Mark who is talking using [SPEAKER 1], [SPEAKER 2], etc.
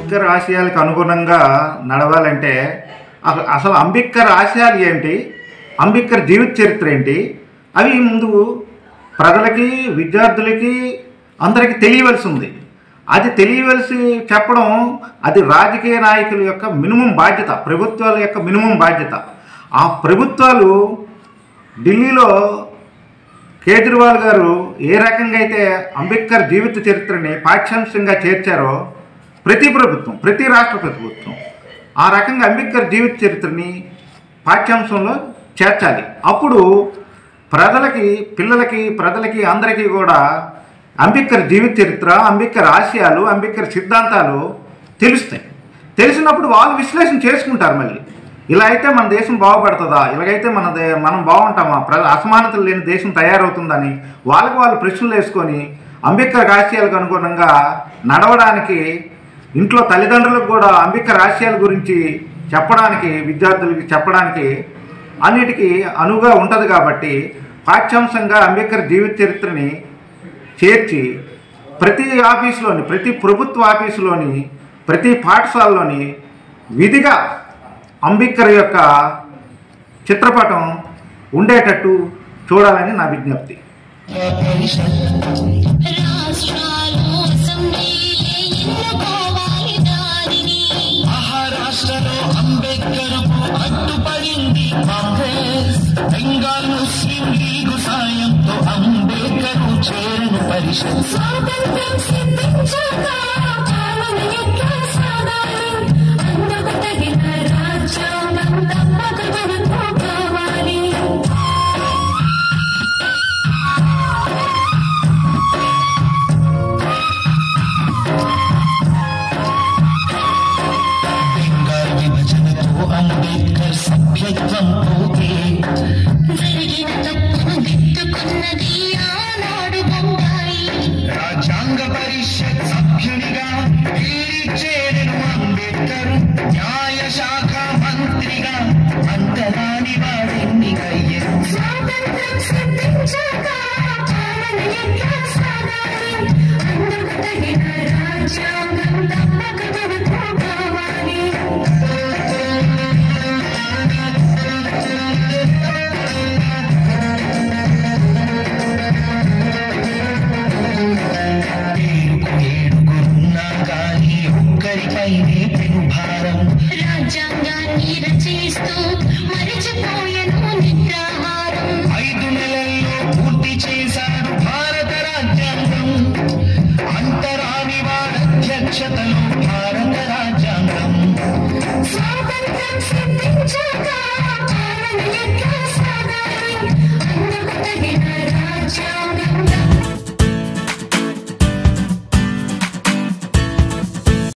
[SPEAKER 1] అంబేద్కర్ ఆశయాలకు అనుగుణంగా నడవాలంటే అస- అసలు అంబేద్కర్ ఆశయాలు ఏంటి అంబేద్కర్ జీవిత చరిత్ర ఏంటి అవి ముందు ప్రజలకి విద్యార్థులకి అందరికీ తెలియవలసి ఉంది అది తెలియవలసి చెప్పడం అది రాజకీయ నాయకుల యొక్క మినిమం బాధ్యత ప్రభుత్వాల యొక్క మినిమం బాధ్యత ఆ ప్రభుత్వాలు ఢిల్లీలో కేజ్రీవాల్ గారు ఏ రకంగా అయితే అంబేద్కర్ జీవిత చరిత్రని పాఠ్యాంశంగా చేర్చారో ప్రతి ప్రభుత్వం ప్రతి రాష్ట్ర ప్రభుత్వం ఆ రకంగా అంబేద్కర్ జీవిత చరిత్రని పాఠ్యాంశంలో చేర్చాలి అప్పుడు ప్రజలకి పిల్లలకి ప్రజలకి అందరికీ కూడా అంబేద్కర్ జీవిత చరిత్ర అంబేద్కర్ ఆశయాలు అంబేద్కర్ సిద్ధాంతాలు తెలుస్తాయి తెలిసినప్పుడు వాళ్ళు విశ్లేషణ చేసుకుంటారు మళ్ళీ ఇలా అయితే మన దేశం బాగుపడుతుందా ఇలాగైతే మన దే మనం బాగుంటామా ప్ర అసమానతలు లేని దేశం తయారవుతుందని వాళ్ళకి వాళ్ళు ప్రశ్నలు వేసుకొని అంబేద్కర్ ఆశయాలకు అనుగుణంగా నడవడానికి ఇంట్లో తల్లిదండ్రులకు కూడా అంబేద్కర్ ఆశయాల గురించి చెప్పడానికి విద్యార్థులకి చెప్పడానికి అన్నిటికీ అనువుగా ఉంటుంది కాబట్టి పాఠ్యాంశంగా అంబేద్కర్ జీవిత చరిత్రని చేర్చి ప్రతి ఆఫీసులోని ప్రతి ప్రభుత్వ ఆఫీసులోని ప్రతి పాఠశాలలోని విధిగా అంబేద్కర్ యొక్క చిత్రపటం ఉండేటట్టు చూడాలని నా విజ్ఞప్తి
[SPEAKER 2] రాష్ట్రాలు అసెంబ్లీలే ఎన్నుకోవాలి దారిని
[SPEAKER 3] మహారాష్ట్రలో అంబేద్కర్ అడ్డుపడింది కాంగ్రెస్ బెంగాల్ ముస్లిం లీగు సాయంతో అంబేద్కర్ చేరను పరిషత్
[SPEAKER 2] స్వాతంత్ర్యం సిద్ధించాక పాలన ఎట్లా సాగాలి అందుకు తగిన రాజ్యాంగం తప్పక మనకు కావాలి
[SPEAKER 3] బెంగాల్ విభజనతో అంబేద్కర్ సభ్యత్వం పోతే
[SPEAKER 2] జరిగిన తప్పును దిద్దుకున్నది ఆనాడు బొంబాయి
[SPEAKER 3] రాజ్యాంగ పరిషత్ సభ్యునిగా ఢిల్లీ చేరను అంబేద్కర్ న్యాయ శాఖ మంత్రిగా అంతరాని వాడెన్నికయ్యను
[SPEAKER 2] స్వాతంత్ర్యం సిద్ధించాక పాలన ఎట్లా సాగాలి అందుకు తగిన రాజ్యాంగం తప్పక మనకు కావాలి
[SPEAKER 3] పేరుకు ఏడుగురున్నా కానీ ఒక్కరిపైనే పెను భారం
[SPEAKER 2] రాజ్యాంగాన్ని రచిస్తూ మరిచిపోయెను నిద్రాహారం
[SPEAKER 3] ఐదు నెలల్లో పూర్తి చేశాడు భారత రాజ్యాంగం అంతరాని వాడధ్యక్షతలో భారత రాజ్యాంగం
[SPEAKER 2] స్వాతంత్ర్యం